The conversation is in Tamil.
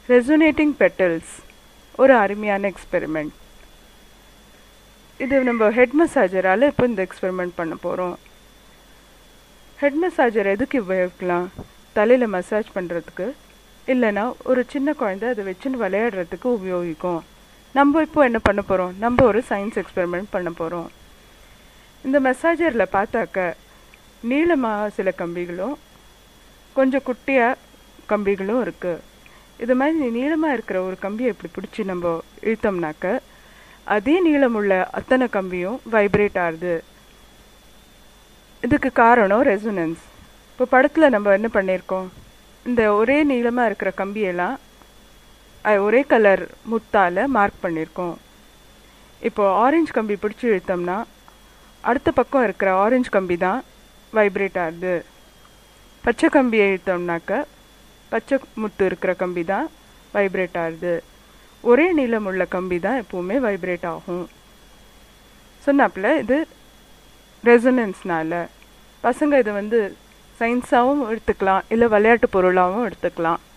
ரெசோனேட்டிங் பெட்டல்ஸ் ஒரு அருமையான எக்ஸ்பெரிமெண்ட் இது நம்ம ஹெட் மசாஜரால் இப்போ இந்த எக்ஸ்பெரிமெண்ட் பண்ண போகிறோம் ஹெட் மசாஜர் எதுக்கு உபயோகிக்கலாம் தலையில் மசாஜ் பண்ணுறதுக்கு இல்லைன்னா ஒரு சின்ன குழந்தை அதை வச்சுன்னு விளையாடுறதுக்கு உபயோகிக்கும் நம்ம இப்போ என்ன பண்ண போகிறோம் நம்ம ஒரு சயின்ஸ் எக்ஸ்பெரிமெண்ட் பண்ண போகிறோம் இந்த மசாஜரில் பார்த்தாக்க நீளமாக சில கம்பிகளும் கொஞ்சம் குட்டியாக கம்பிகளும் இருக்குது இது மாதிரி நீளமாக இருக்கிற ஒரு கம்பியை இப்படி பிடிச்சி நம்ம இழுத்தோம்னாக்க அதே நீளமுள்ள அத்தனை கம்பியும் வைப்ரேட் ஆகுது இதுக்கு காரணம் ரெசனன்ஸ் இப்போ படத்தில் நம்ம என்ன பண்ணியிருக்கோம் இந்த ஒரே நீளமாக இருக்கிற கம்பியெல்லாம் அஹ், ஒரே கலர் முத்தால் மார்க் பண்ணியிருக்கோம் இப்போ ஆரஞ்சு கம்பி பிடிச்சி இழுத்தோம்னா அடுத்த பக்கம் இருக்கிற ஆரஞ்சு கம்பி தான் வைப்ரேட் ஆகுது பச்சை கம்பியை இழுத்தோம்னாக்க பச்சை முத்து இருக்கிற கம்பி தான் வைப்ரேட் ஆகுது ஒரே நீளம் உள்ள கம்பி தான் எப்போவுமே வைப்ரேட் ஆகும் சொன்னாப்புல இது ரெசனன்ஸ்னால பசங்க இதை வந்து சயின்ஸாகவும் எடுத்துக்கலாம் இல்லை விளையாட்டு பொருளாகவும் எடுத்துக்கலாம்